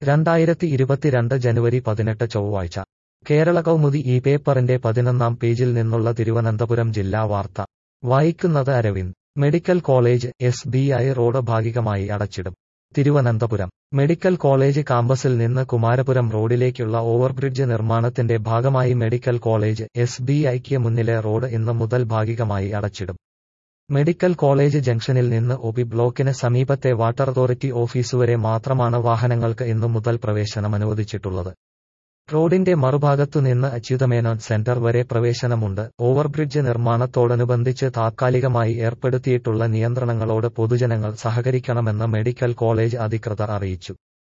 രണ്ടായിരത്തി ഇരുപത്തിരണ്ട് ജനുവരി പതിനെട്ട് ചൊവ്വാഴ്ച കേരള കൗമുദി ഈ പേപ്പറിന്റെ പതിനൊന്നാം പേജിൽ നിന്നുള്ള തിരുവനന്തപുരം ജില്ലാ വാർത്ത വായിക്കുന്നത് Aravind medical college S B I road ഭാഗികമായി അടച്ചിടും തിരുവനന്തപുരം മെഡിക്കൽ കോളേജ് കാമ്പസിൽ നിന്ന് കുമാരപുരം റോഡിലേക്കുള്ള ഓവർബ്രിഡ്ജ് നിർമ്മാണത്തിന്റെ ഭാഗമായി മെഡിക്കൽ കോളേജ് എസ് ബി ഐക്ക് മുന്നിലെ റോഡ് ഇന്ന് മുതൽ ഭാഗികമായി അടച്ചിടും മെഡിക്കൽ കോളേജ് ജംഗ്ഷനിൽ നിന്ന് ഒബി ബ്ലോക്കിന് സമീപത്തെ വാട്ടർ അതോറിറ്റി ഓഫീസുവരെ മാത്രമാണ് വാഹനങ്ങൾക്ക് ഇന്നു മുതൽ പ്രവേശനം അനുവദിച്ചിട്ടുള്ളത് റോഡിന്റെ മറുഭാഗത്തുനിന്ന് അച്യുതമേനോൻ സെന്റർ വരെ പ്രവേശനമുണ്ട് ഓവർബ്രിഡ്ജ് നിർമ്മാണത്തോടനുബന്ധിച്ച് താത്കാലികമായി ഏർപ്പെടുത്തിയിട്ടുള്ള നിയന്ത്രണങ്ങളോട് പൊതുജനങ്ങൾ സഹകരിക്കണമെന്ന് മെഡിക്കൽ കോളേജ് അധികൃതർ അറിയിച്ചു